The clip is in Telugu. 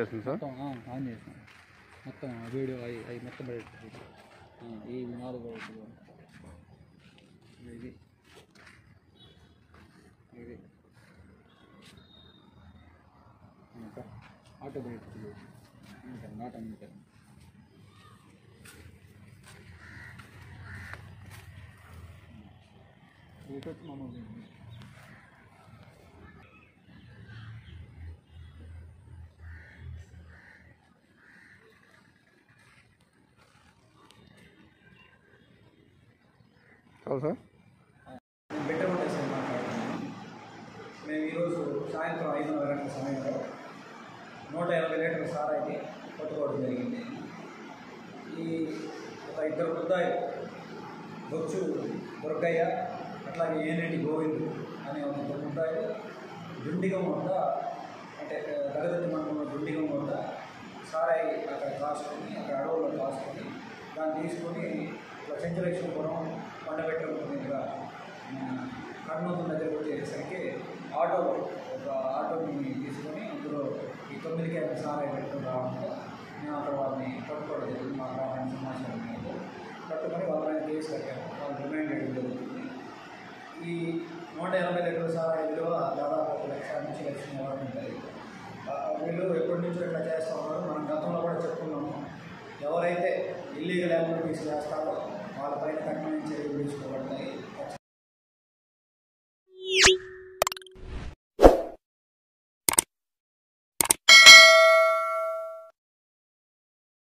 చేస్తుంది సార్ మొత్తం ఆ, ఆన్ చేసాం మొత్తం ఆ వీడియో అవి అవి మొత్తం పడేది ఈ నాలుగు పడేది ఇది ఇది ఇంకా ఆటో పడేది నాట్ అమ్ముతారు ఇటు వచ్చి మామూలు చాలు సార్ నేను బెట్టగుంట సార్ మాట్లాడుతున్నాను మేము ఈరోజు సాయంత్రం ఐదున్నర గంటల సమయంలో నూట యాభై లీటర్ల సారాయిని పట్టుకోవడం జరిగింది ఈ ఒక ఇద్దరు ముద్దాయి బొచ్చు దుర్గయ్య అట్లాగే ఏనేటి గోవింద్ అనే ఒక ఇద్దరు ముద్దాయిలు దుండిగం వద్ద అంటే రగదత్తి మండలంలో దుండిగం వద్ద సారాయి అక్కడ కాసుకొని అక్కడ అడవుల్లో కాసుకొని దాన్ని తీసుకొని ఇట్లా చెంచలక్ష్మీపురం కొండబెట్టడం మీదుగా కర్నూలు దగ్గరకు వచ్చేసరికి ఆటోలో ఒక ఆటోని తీసుకొని అందులో ఈ తొమ్మిది క్యాబ్ సారాయి పెట్టుకుని రావడంతో మేము అక్కడ వాళ్ళని పట్టుకోవడం జరిగింది మా గ్రామానికి సమాచారం మేరకు పట్టుకొని వాళ్ళని కేసు కట్టాము వాళ్ళు రిమైండ్ చేయడం జరుగుతుంది ఈ నూట ఎనభై లీటర్ల సారాయి విలువ దాదాపు ఒక లక్ష నుంచి లక్ష వరకు ఉంటుంది ఆ వీళ్ళు ఎప్పటి నుంచో ఇట్లా చేస్తూ ఉన్నారు మనం గతంలో కూడా చెప్పుకున్నాము ఎవరైతే ఇల్లీగల్ యాక్టివిటీస్ చేస్తారో